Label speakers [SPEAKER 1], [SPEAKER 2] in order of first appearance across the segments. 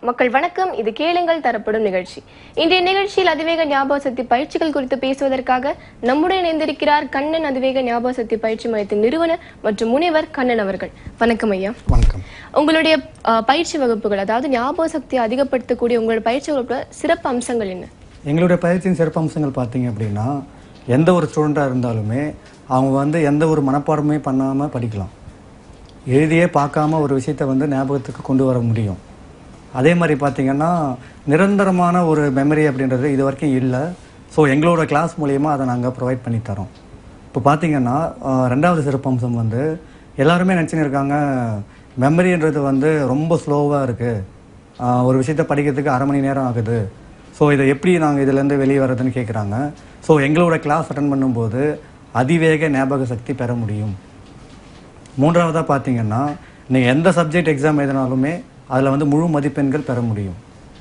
[SPEAKER 1] மக்கள் வணக்கம் இது கேளுங்கள் தரப்படும் நிகழ்ச்சி இன்றைய நிகழ்ச்சியில் அதிவேக ஞாபக சக்தி பயிற்சிகள் குறித்து பேசுவதற்காக நம்முடன் இணைந்திருக்கிறார் கண்ணன் அதிவேக ஞாபக சக்தி பயிற்சி மையத்தின் நிறுவனர் மற்றும் முனைவர் கண்ணன் அவர்கள் வணக்கம் ஐயா
[SPEAKER 2] வணக்கம்
[SPEAKER 1] உங்களுடைய அஹ், பயிற்சி வகுப்புகள் அதாவது ஞாபக சக்தியை அதிகப்படுத்தக்கூடிய உங்களோட பயிற்சி வகுப்புல சிறப்பு அம்சங்கள் என்ன
[SPEAKER 2] எங்களுடைய பயிற்சியின் சிறப்பம்சங்கள் பார்த்தீங்க அப்படின்னா எந்த ஒரு ஸ்டூடெண்ட்டாக இருந்தாலுமே அவங்க வந்து எந்த ஒரு மனப்பாடமே பண்ணாமல் படிக்கலாம் எழுதியே பார்க்காம ஒரு விஷயத்தை வந்து ஞாபகத்துக்கு கொண்டு வர முடியும் அதே மாதிரி பார்த்தீங்கன்னா நிரந்தரமான ஒரு மெமரி அப்படின்றது இது வரைக்கும் இல்லை ஸோ எங்களோட கிளாஸ் மூலயமா அதை நாங்கள் ப்ரொவைட் பண்ணி தரோம் இப்போ பார்த்தீங்கன்னா ஆஹ், ரெண்டாவது சிறப்பம்சம் வந்து எல்லாருமே நினச்சின்னு இருக்காங்க மெமரின்றது வந்து ரொம்ப ஸ்லோவாக இருக்குது ஒரு விஷயத்தை படிக்கிறதுக்கு அரை மணி நேரம் ஆகுது ஸோ இதை எப்படி நாங்கள் இதுலேருந்து வெளியே வர்றதுன்னு கேட்குறாங்க ஸோ எங்களோட கிளாஸ் அட்டன் பண்ணும்போது அதிவேக ஞாபக சக்தி பெற முடியும் மூன்றாவதாக பார்த்தீங்கன்னா நீங்கள் எந்த சப்ஜெக்ட் எக்ஸாம் எழுதினாலுமே அதில் வந்து முழு மதிப்பெண்கள் பெற முடியும்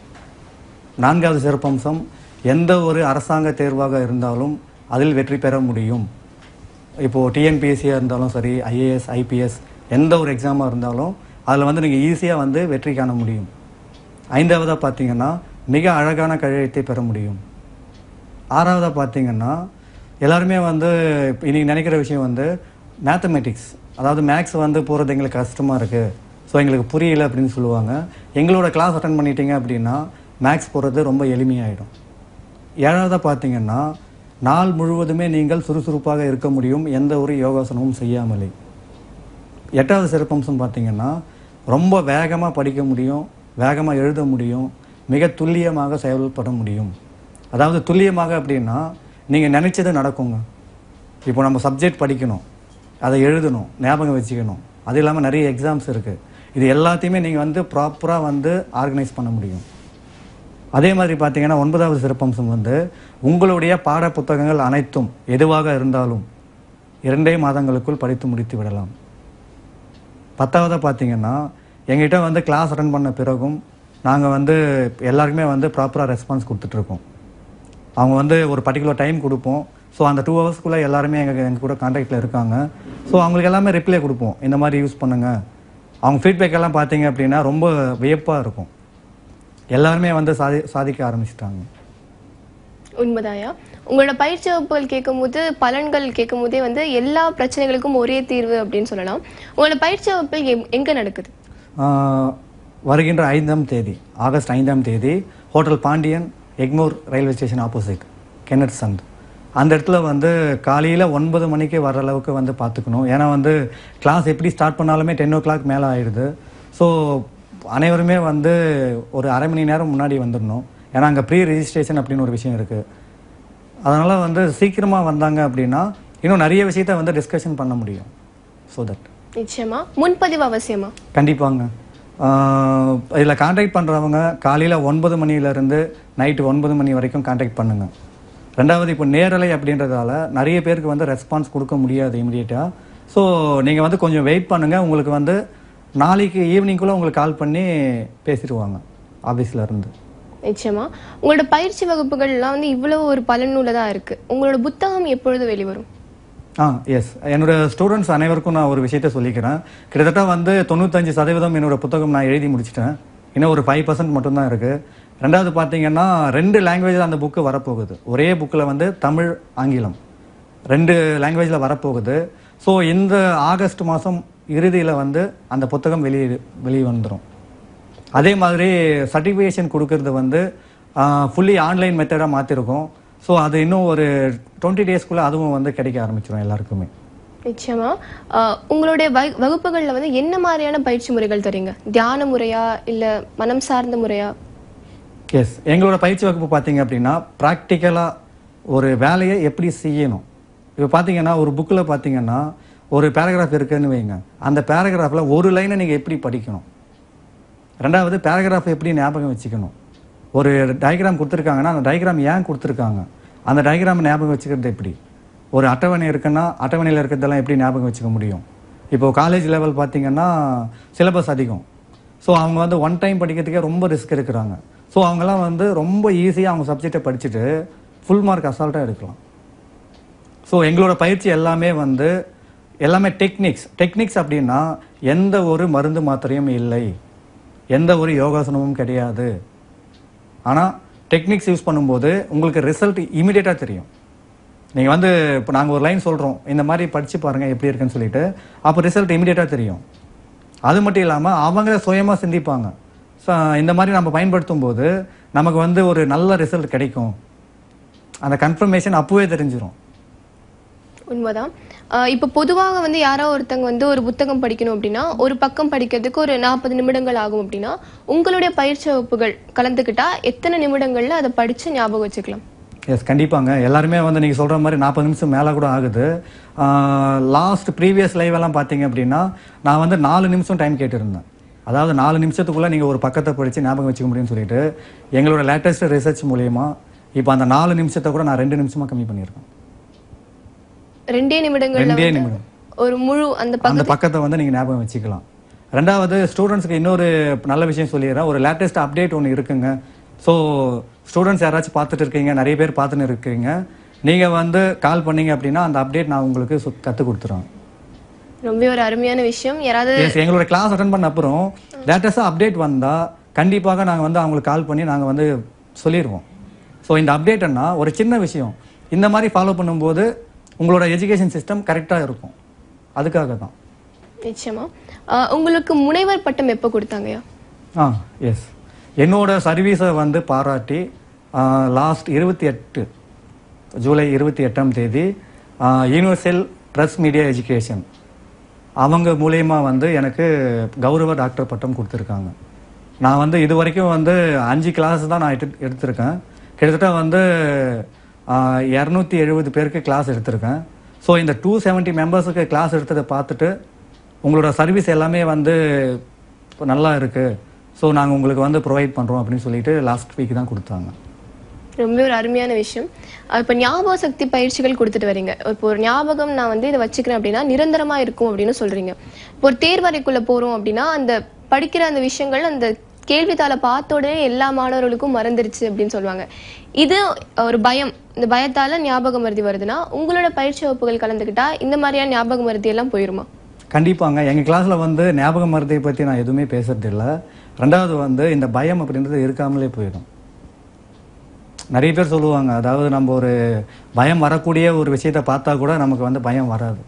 [SPEAKER 2] நான்காவது சிறப்பம்சம் எந்த ஒரு அரசாங்க தேர்வாக இருந்தாலும் அதில் வெற்றி பெற முடியும் இப்போது டிஎன்பிஎஸ்சியாக இருந்தாலும் சரி ஐஏஎஸ் ஐபிஎஸ் எந்த ஒரு எக்ஸாமாக இருந்தாலும் அதில் வந்து நீங்கள் ஈஸியாக வந்து வெற்றி காண முடியும் ஐந்தாவதாக பார்த்தீங்கன்னா மிக அழகான கழியத்தை பெற முடியும் ஆறாவதாக பார்த்தீங்கன்னா எல்லாருமே வந்து இன்னைக்கு நினைக்கிற விஷயம் வந்து மேத்தமெட்டிக்ஸ் அதாவது மேக்ஸ் வந்து போகிறது எங்களுக்கு கஷ்டமாக இருக்குது ஸோ எங்களுக்கு புரியல அப்படின்னு சொல்லுவாங்க எங்களோட கிளாஸ் அட்டன் பண்ணிட்டீங்க அப்படின்னா மேக்ஸ் போகிறது ரொம்ப எளிமையாயிடும் ஏழாவதாக பார்த்தீங்கன்னா நாள் முழுவதுமே நீங்கள் சுறுசுறுப்பாக இருக்க முடியும் எந்த ஒரு யோகாசனமும் செய்யாமலே எட்டாவது சிறப்பம்சம் பார்த்தீங்கன்னா ரொம்ப வேகமாக படிக்க முடியும் வேகமாக எழுத முடியும் மிக துல்லியமாக செயல்பட முடியும் அதாவது துல்லியமாக அப்படின்னா நீங்கள் நினைச்சது நடக்குங்க இப்போ நம்ம சப்ஜெக்ட் படிக்கணும் அதை எழுதணும் ஞாபகம் வச்சுக்கணும் அது இல்லாமல் நிறைய எக்ஸாம்ஸ் இருக்குது இது எல்லாத்தையுமே நீங்கள் வந்து ப்ராப்பராக வந்து ஆர்கனைஸ் பண்ண முடியும் அதே மாதிரி பார்த்தீங்கன்னா ஒன்பதாவது சிறப்பம்சம் வந்து உங்களுடைய பாட புத்தகங்கள் அனைத்தும் எதுவாக இருந்தாலும் இரண்டே மாதங்களுக்குள் படித்து முடித்து விடலாம் பத்தாவதாக பார்த்தீங்கன்னா எங்ககிட்ட வந்து கிளாஸ் அட்டன் பண்ண பிறகும் நாங்கள் வந்து எல்லாருக்குமே வந்து ப்ராப்பராக ரெஸ்பான்ஸ் கொடுத்துட்ருக்கோம் அவங்க வந்து ஒரு பர்டிகுலர் டைம் கொடுப்போம் ஸோ அந்த டூ ஹவர்ஸ்க்குள்ளே எல்லாருமே எங்கள் எங்கள் கூட காண்டாக்டில் இருக்காங்க ஸோ அவங்களுக்கு எல்லாமே ரிப்ளை கொடுப்போம் இந்த மாதிரி யூஸ் பண்ணுங்கள் அவங்க ஃபீட்பேக் எல்லாம் பார்த்தீங்க அப்படின்னா ரொம்ப வியப்பாக இருக்கும் எல்லாருமே வந்து சாதி சாதிக்க ஆரம்பிச்சிட்டாங்க
[SPEAKER 1] உண்மைதாயா உங்களோட பயிற்சி வகுப்புகள் கேட்கும்போது பலன்கள் கேட்கும்போதே வந்து எல்லா பிரச்சனைகளுக்கும் ஒரே தீர்வு அப்படின்னு சொல்லலாம் உங்களோட பயிற்சி வகுப்புகள் எங்- எங்க நடக்குது
[SPEAKER 2] ஆஹ், வருகின்ற ஐந்தாம் தேதி ஆகஸ்ட் ஐந்தாம் தேதி hotel Pandian Egmore railway station opposite Kennet சந்த் அந்த இடத்துல வந்து காலையில் ஒன்பது மணிக்கு வர அளவுக்கு வந்து பார்த்துக்கணும் ஏன்னா வந்து கிளாஸ் எப்படி ஸ்டார்ட் பண்ணாலுமே டென் ஓ கிளாக் மேலே ஆயிடுது ஸோ அனைவருமே வந்து ஒரு அரை மணி நேரம் முன்னாடி வந்துடணும் ஏன்னா அங்கே ப்ரீ ரெஜிஸ்ட்ரேஷன் அப்படின்னு ஒரு விஷயம் இருக்குது அதனால் வந்து சீக்கிரமாக வந்தாங்க அப்படின்னா இன்னும் நிறைய விஷயத்த வந்து டிஸ்கஷன் பண்ண முடியும் ஸோ தட்
[SPEAKER 1] நிச்சயமா முன்பதிவு அவசியமா
[SPEAKER 2] கண்டிப்பாங்க இதில் காண்டாக்ட் பண்ணுறவங்க காலையில் ஒன்பது மணியிலேருந்து நைட்டு ஒன்பது மணி வரைக்கும் காண்டாக்ட் பண்ணுங்க ரெண்டாவது இப்போ நேரலை அப்படின்றதால நிறைய பேருக்கு வந்து ரெஸ்பான்ஸ் கொடுக்க முடியாது இமிடியேட்டாக ஸோ நீங்கள் வந்து கொஞ்சம் வெயிட் பண்ணுங்கள் உங்களுக்கு வந்து நாளைக்கு ஈவினிங்குள்ளே உங்களுக்கு கால் பண்ணி பேசிடுவாங்க ஆஃபீஸில் இருந்து
[SPEAKER 1] நிச்சயமா உங்களோட பயிற்சி வகுப்புகள்லாம் வந்து இவ்வளவு ஒரு பலனுள்ளதா இருக்கு உங்களோட புத்தகம் எப்பொழுது வெளிவரும்
[SPEAKER 2] ஆ எஸ் என்னோட ஸ்டூடெண்ட்ஸ் அனைவருக்கும் நான் ஒரு விஷயத்த சொல்லிக்கிறேன் கிட்டத்தட்ட வந்து தொண்ணூத்தஞ்சு சதவீதம் என்னோட புத்தகம் நான் எழுதி முடிச்சிட்டேன் இன்னும் ஒரு ஃபைவ் பர்சன்ட் மட்டும்தான் இருக்குது ரெண்டாவது பார்த்தீங்கன்னா ரெண்டு லாங்குவேஜில் அந்த புக்கு வரப்போகுது ஒரே புக்கில் வந்து தமிழ் ஆங்கிலம் ரெண்டு லாங்குவேஜில் வரப்போகுது ஸோ இந்த ஆகஸ்ட் மாதம் இறுதியில் வந்து அந்த புத்தகம் வெளியே வெளியே வந்துடும் அதே மாதிரி சர்டிஃபிகேஷன் கொடுக்கறது வந்து ஃபுல்லி ஆன்லைன் மெத்தடாக மாற்றிருக்கோம் ஸோ அது இன்னும் ஒரு டுவெண்ட்டி டேஸ்க்குள்ளே அதுவும் வந்து கிடைக்க ஆரம்பிச்சிடும் எல்லாருக்குமே
[SPEAKER 1] நிச்சயமா ஆஹ் உங்களுடைய வகு- வகுப்புகள்ல வந்து என்ன மாதிரியான பயிற்சி முறைகள் தரீங்க தியான முறையா இல்ல மனம் சார்ந்த முறையா
[SPEAKER 2] எஸ் எங்களோட பயிற்சி வகுப்பு பார்த்தீங்க அப்படின்னா ப்ராக்டிக்கலாக ஒரு வேலையை எப்படி செய்யணும் இப்போ பார்த்தீங்கன்னா ஒரு புக்கில் பார்த்தீங்கன்னா ஒரு பேராகிராஃப் இருக்குன்னு வைங்க அந்த பேராகிராஃபில் ஒரு லைனை நீங்கள் எப்படி படிக்கணும் ரெண்டாவது பேராகிராஃப் எப்படி ஞாபகம் வச்சுக்கணும் ஒரு டயக்ராம் கொடுத்துருக்காங்கன்னா அந்த டயக்ராம் ஏன் கொடுத்துருக்காங்க அந்த டயக்ராம் ஞாபகம் வச்சுக்கிறது எப்படி ஒரு அட்டவணை இருக்குன்னா அட்டவணையில் இருக்கிறதெல்லாம் எப்படி ஞாபகம் வச்சுக்க முடியும் இப்போ காலேஜ் லெவல் பார்த்தீங்கன்னா சிலபஸ் அதிகம் ஸோ அவங்க வந்து ஒன் டைம் படிக்கிறதுக்கே ரொம்ப ரிஸ்க் எடுக்கிறாங்க ஸோ அவங்கெல்லாம் வந்து ரொம்ப ஈஸியாக அவங்க சப்ஜெக்டை படிச்சுட்டு ஃபுல் மார்க் அசால்ட்டாக எடுக்கலாம் ஸோ எங்களோட பயிற்சி எல்லாமே வந்து எல்லாமே டெக்னிக்ஸ் டெக்னிக்ஸ் அப்படின்னா எந்த ஒரு மருந்து மாத்திரையும் இல்லை எந்த ஒரு யோகாசனமும் கிடையாது ஆனால் டெக்னிக்ஸ் யூஸ் பண்ணும்போது உங்களுக்கு ரிசல்ட் இமீடியட்டாக தெரியும் நீங்கள் வந்து இப்போ நாங்கள் ஒரு லைன் சொல்கிறோம் இந்த மாதிரி படித்து பாருங்கள் எப்படி இருக்குன்னு சொல்லிட்டு அப்போ ரிசல்ட் இமீடியட்டாக தெரியும் அது மட்டும் இல்லாமல் அவங்கள சுயமாக சிந்திப்பாங்க ஸோ இந்த மாதிரி நம்ம பயன்படுத்தும் போது நமக்கு வந்து ஒரு நல்ல ரிசல்ட் கிடைக்கும் அந்த கன்ஃபர்மேஷன் அப்போவே தெரிஞ்சிரும்
[SPEAKER 1] உண்மைதான் ஆஹ் இப்ப பொதுவாக வந்து யாரோ ஒருத்தங்க வந்து ஒரு புத்தகம் படிக்கணும் அப்படின்னா ஒரு பக்கம் படிக்கிறதுக்கு ஒரு நாற்பது நிமிடங்கள் ஆகும் அப்படின்னா உங்களுடைய பயிற்சி வகுப்புகள் கலந்துக்கிட்டா எத்தனை நிமிடங்கள்ல அதை படிச்சு ஞாபகம் வச்சுக்கலாம்
[SPEAKER 2] எஸ் கண்டிப்பாங்க எல்லாருமே வந்து நீங்கள் சொல்கிற மாதிரி நாற்பது நிமிஷம் மேலே கூட ஆகுது லாஸ்ட் ப்ரீவியஸ் லைவ் எல்லாம் பார்த்தீங்க அப்படின்னா நான் வந்து நாலு நிமிஷம் டைம் கேட்டிருந்தேன் அதாவது நாலு நிமிஷத்துக்குள்ளே நீங்கள் ஒரு பக்கத்தை படித்து ஞாபகம் வச்சுக்க முடியும்னு சொல்லிட்டு எங்களோட லேட்டஸ்ட் ரிசர்ச் மூலியமா இப்போ அந்த நாலு நிமிஷத்தை கூட நான் ரெண்டு நிமிஷமாக கம்மி பண்ணியிருக்கேன்
[SPEAKER 1] ரெண்டே நிமிடங்கள்ல
[SPEAKER 2] ரெண்டே
[SPEAKER 1] வந்து
[SPEAKER 2] நிமிடம்
[SPEAKER 1] ஒரு முழு அந்த பக்கம்
[SPEAKER 2] அந்த பக்கத்தை வந்து நீங்கள் ஞாபகம் வச்சுக்கலாம் ரெண்டாவது ஸ்டூடெண்ட்ஸ்க்கு இன்னொரு நல்ல விஷயம் சொல்லிடுறேன் ஒரு லேட்டஸ்ட் அப்டேட் ஒன்று இருக்குங்க ஸோ ஸ்டூடெண்ட்ஸ் யாராச்சும் பார்த்துட்டு இருக்கீங்க நிறைய பேர் பார்த்துன்னு இருக்கீங்க நீங்கள் வந்து கால் பண்ணீங்க அப்படின்னா அந்த அப்டேட் நான் உங்களுக்கு கற்றுக் கொடுத்துருவேன்
[SPEAKER 1] ரொம்ப ஒரு அருமையான விஷயம் யாராவது
[SPEAKER 2] எஸ் எங்களோட கிளாஸ் அட்டன் பண்ண அப்புறம் லேட்டஸ்ட்டாக அப்டேட் வந்தால் கண்டிப்பாக நாங்கள் வந்து அவங்களுக்கு கால் பண்ணி நாங்கள் வந்து சொல்லிடுவோம் ஸோ இந்த அப்டேட்னா ஒரு சின்ன விஷயம் இந்த மாதிரி ஃபாலோ பண்ணும்போது உங்களோட எஜுகேஷன் சிஸ்டம் கரெக்டாக இருக்கும் அதுக்காக தான்
[SPEAKER 1] நிச்சயமா ஆஹ் உங்களுக்கு முனைவர் பட்டம் எப்போ கொடுத்தாங்கய்யா
[SPEAKER 2] ஆ எஸ் என்னோட சர்வீஸை வந்து பாராட்டி லாஸ்ட் இருபத்தி எட்டு ஜூலை இருபத்தி எட்டாம் தேதி யூனிவர்சல் ப்ரெஸ் மீடியா எஜுகேஷன் அவங்க மூலயமா வந்து எனக்கு கௌரவ டாக்டர் பட்டம் கொடுத்துருக்காங்க நான் வந்து இது வரைக்கும் வந்து அஞ்சு கிளாஸ் தான் நான் எடுத்து எடுத்திருக்கேன் கிட்டத்தட்ட வந்து இரநூத்தி எழுபது பேருக்கு கிளாஸ் எடுத்திருக்கேன் ஸோ இந்த டூ செவன்ட்டி மெம்பர்ஸுக்கு கிளாஸ் எடுத்ததை பார்த்துட்டு உங்களோட சர்வீஸ் எல்லாமே வந்து இப்போ நல்லா இருக்குது ஸோ நாங்கள் உங்களுக்கு வந்து ப்ரொவைட் பண்ணுறோம் அப்படின்னு சொல்லிட்டு லாஸ்ட் வீக் தான் கொடுத்தாங்க
[SPEAKER 1] ரொம்ப ஒரு அருமையான விஷயம் அஹ் இப்ப ஞாபக சக்தி பயிற்சிகள் கொடுத்துட்டு வரீங்க இப்போ ஒரு ஞாபகம் நான் வந்து இதை வச்சுக்கிறேன் அப்படின்னா நிரந்தரமா இருக்கும் அப்படின்னு சொல்றீங்க இப்போ ஒரு தேர்வறைக்குள்ள போறோம் அப்படின்னா அந்த படிக்கிற அந்த விஷயங்கள் அந்த கேள்வித்தாளை பார்த்த உடனே எல்லா மாணவர்களுக்கும் மறந்துருச்சு அப்படின்னு சொல்லுவாங்க இது ஒரு பயம் இந்த பயத்தால ஞாபக மருதி வருதுன்னா உங்களோட பயிற்சி வகுப்புகள் கலந்துக்கிட்டா இந்த மாதிரியான ஞாபக மருதி எல்லாம் போயிருமா
[SPEAKER 2] கண்டிப்பாங்க எங்கள் கிளாஸில் வந்து ஞாபக மருந்தை பற்றி நான் எதுவுமே பேசுறது இல்ல ரெண்டாவது வந்து இந்த பயம் அப்படின்றது இருக்காமலே போயிடும் நிறைய பேர் சொல்லுவாங்க அதாவது நம்ம ஒரு பயம் வரக்கூடிய ஒரு விஷயத்தை பார்த்தா கூட நமக்கு வந்து பயம் வராது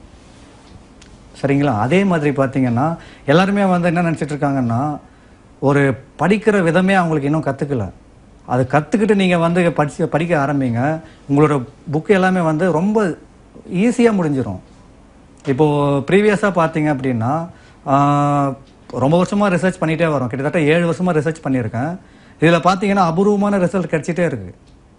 [SPEAKER 2] சரிங்களா அதே மாதிரி பார்த்தீங்கன்னா எல்லாருமே வந்து என்ன நினச்சிட்டு இருக்காங்கன்னா ஒரு படிக்கிற விதமே அவங்களுக்கு இன்னும் கற்றுக்கல அது கற்றுக்கிட்டு நீங்கள் வந்து படிச்சு படிக்க ஆரம்பிங்க உங்களோட புக்கு எல்லாமே வந்து ரொம்ப ஈஸியாக முடிஞ்சிடும் இப்போது ப்ரீவியஸாக பார்த்தீங்க அப்படின்னா ஆஹ், ரொம்ப வருஷமாக ரிசர்ச் பண்ணிகிட்டே வரோம் கிட்டத்தட்ட ஏழு வருஷமாக ரிசர்ச் பண்ணியிருக்கேன் இதில் பார்த்தீங்கன்னா அபூர்வமான ரிசல்ட் கிடச்சிட்டே இருக்குது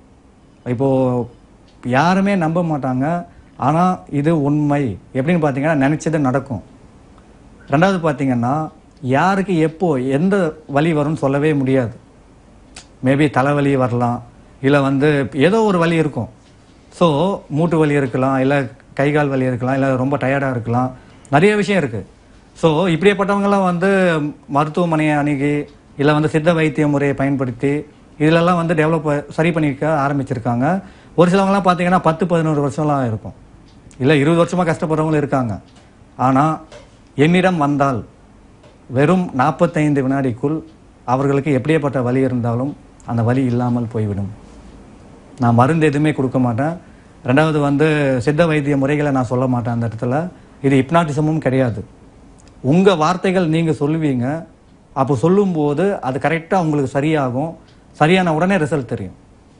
[SPEAKER 2] இப்போது யாருமே நம்ப மாட்டாங்க ஆனால் இது உண்மை எப்படின்னு பார்த்தீங்கன்னா நினச்சது நடக்கும் ரெண்டாவது பார்த்தீங்கன்னா யாருக்கு எப்போ எந்த வலி வரும்னு சொல்லவே முடியாது மேபி தலைவலி வரலாம் இல்லை வந்து ஏதோ ஒரு வலி இருக்கும் ஸோ மூட்டு வலி இருக்கலாம் இல்லை கை கால் வலி இருக்கலாம் இல்லை ரொம்ப டயர்டாக இருக்கலாம் நிறைய விஷயம் இருக்குது ஸோ இப்படியேப்பட்டவங்கலாம் வந்து மருத்துவமனையை அணுகி இல்லை வந்து சித்த வைத்திய முறையை பயன்படுத்தி இதிலெல்லாம் வந்து டெவலப் சரி பண்ணிக்க ஆரம்பிச்சிருக்காங்க ஒரு சிலவங்கலாம் பார்த்தீங்கன்னா பத்து பதினோரு வருஷம்லாம் இருக்கும் இல்லை இருபது வருஷமாக கஷ்டப்படுறவங்களும் இருக்காங்க ஆனால் என்னிடம் வந்தால் வெறும் நாற்பத்தைந்து வினாடிக்குள் அவர்களுக்கு எப்படியேப்பட்ட வலி இருந்தாலும் அந்த வலி இல்லாமல் போய்விடும் நான் மருந்து எதுவுமே கொடுக்க மாட்டேன் ரெண்டாவது வந்து சித்த வைத்திய முறைகளை நான் சொல்ல மாட்டேன் அந்த இடத்துல இது ஹிப்னாட்டிசமும் கிடையாது உங்கள் வார்த்தைகள் நீங்கள் சொல்லுவீங்க அப்போ சொல்லும்போது அது கரெக்டாக உங்களுக்கு சரியாகும் சரியான உடனே ரிசல்ட் தெரியும்